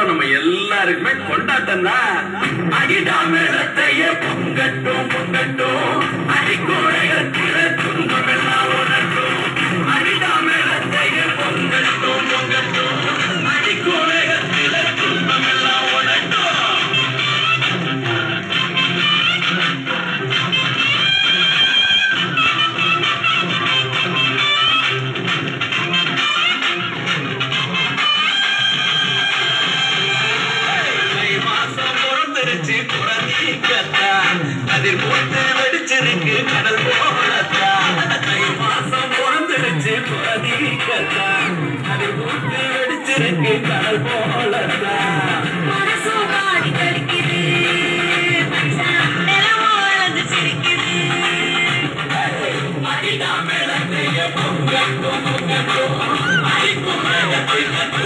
கொண்டாட்டம் நம்ம எல்லாருக்குமே கொண்டாட்டம் தான் அடிடா மேளத்தைய பொங்கட்டும் பொங்கட்டும் அடிக்கோடையத்தில துன்பம் எல்லாம் உணட்டும் அடிடா மேளத்தைய பொங்கட்டும் பொங்கட்டும் அடிக்கோடையத்தில துன்பம் எல்லாம் உணட்டும் தை மாசம் பிறந்துருச்சு குழந்தைக்கத்தா அதில் போட்டு வெடிச்சிருக்கு கடல் போலத்தா தை மாசம் பிறந்துருச்சு குழந்தைக்கத்தா அதில் போட்டு வெடிச்சிருக்கு கடல் போலத்தா மனசும் பாடி கடிக்குது மச்சான் நிலமும் வளர்ந்து சிரிக்குது அடிடா மேளத்தைய பொங்கட்டும் பொங்கட்டும் அடிக்கும் மேளத்தைய